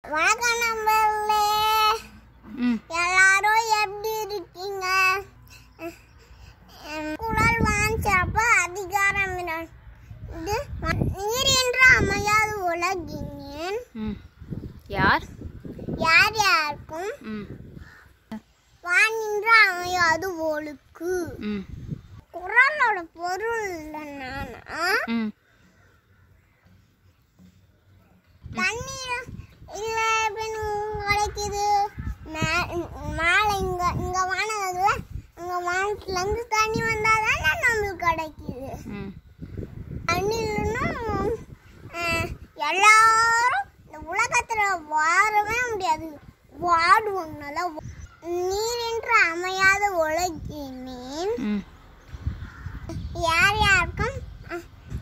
வணக்கம் நம்பர்களே ம் எல்லாரும் எப்படி இருக்கீங்க உம், குழல் வாஞ்சப்ப அதிகாரம் இர- இது நீர் என்று அமையாது உலகினேன் ம் யார் யார் யாருக்கும் ம் வான் என்று அமையாது ஒழுக்கு ம் குரலோட பொருள் என்னன்னா ம் தண்ணீர் இல்ல பின் கிடைக்குது மேலே இங்க இங்க வானதுல அங்க வானத்துல இருந்து தண்ணி வந்தாதான் நம்மளுக்கு கிடைக்குது ம் தண்ணி இல்லைன்னா அஹ், எல்லாரும் இந்த உலகத்துல வாழவே முடியாது வாடுவாங்கனால நீர் என்று அமையாத உலகினேன் ம் யார் யாருக்கும் அஹ்,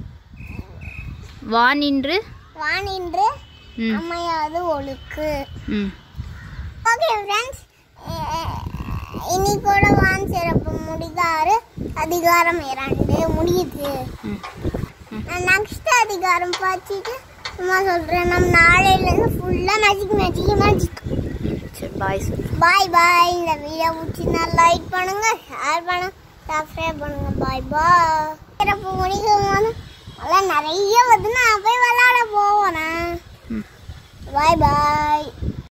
வானின்று வான் என்று ம் அமையாது ஒழுக்கு ம் ஓகே ஃப்ரெண்ட்ஸ் இன்னைக்கோட வான் சிறப்பு முடிதாறு அதிகாரம் இரண்டு முடியுது ம் நான் நெக்ஸ்ட் அதிகாரம் பார்த்துட்டு சும்மா சொல்கிறேன் நம்ம நாளையிலேருந்து ஃபுல்லாக மேஜிக் மேஜிக் மேஜிக் சரி பாய் சொல்லு பாய் பாய் இந்த வீடியோ பிடிச்சினா லைக் பண்ணுங்க ஷேர் பண்ணுங்க சப்ஸ்கிரைப் பண்ணுங்க பாய் பாய் சிறப்பு முடிக்கும் போது அதெல்லாம் நிறைய வந்து நான் போய் விளையாட போவேன் ம் பாய் பாய்